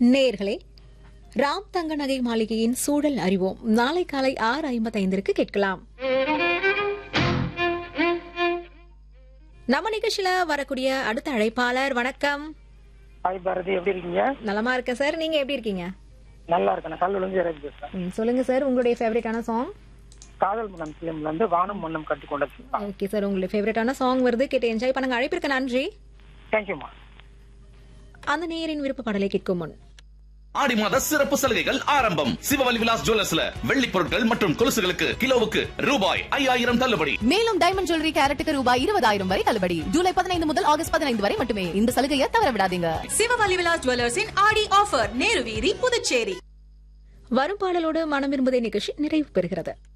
நேர்களே ராம் தங்க நகை மாளிகையின் சூழல் அறிவோம் நாளை காலை ஆறு ஐம்பத்தைந்திற்கு கேட்கலாம் நம்ம நிகழ்ச்சியில வரக்கூடிய அடுத்த அழைப்பாளர் வணக்கம் ஹாய் பாரதி எப்படி இருக்கீங்க நலமா இருக்க சார் நீங்க எப்படி இருக்கீங்க நல்லா இருக்கேன் நான் கல்லூரிலிருந்து இறங்கி பேசுறேன் ம், சொல்லுங்க சார் உங்களுடைய ஃபேவரட்டான சாங் காதல் மனம் பிலிம்ல இருந்து வானம் மன்னம் கட்டி கொண்டது ஓகே சார் உங்களுடைய ஃபேவரட்டான சாங் வருது கேட்டு என்ஜாய் பண்ணுங்க அழைப்பிற்கு நன்றி தேங்க்யூமா அந்த நேரின் விருப்ப பாடலை கேட்கும் முன் ஆடி மாத சிறப்பு சலுகைகள் ஆரம்பம் சிவவலி விலாஸ் ஜுவல்லர்ஸ்ல வெள்ளி பொருட்கள் மற்றும் கொலுசுகளுக்கு கிலோவுக்கு ரூபாய் ஐயாயிரம் தள்ளுபடி மேலும் டைமண்ட் ஜுவல்லரி கேரட்டுக்கு ரூபாய் இருபதாயிரம் வரை தள்ளுபடி ஜூலை பதினைந்து முதல் ஆகஸ்ட் பதினைந்து வரை மட்டுமே இந்த சலுகையை தவற விடாதீங்க சிவவலி விலாஸ் ஜுவல்லர்ஸின் ஆடி ஆஃபர் நேரு வீதி புதுச்சேரி வரும் பாடலோடு மனம் விரும்புதே நிகழ்ச்சி நிறைவு பெறுகிறது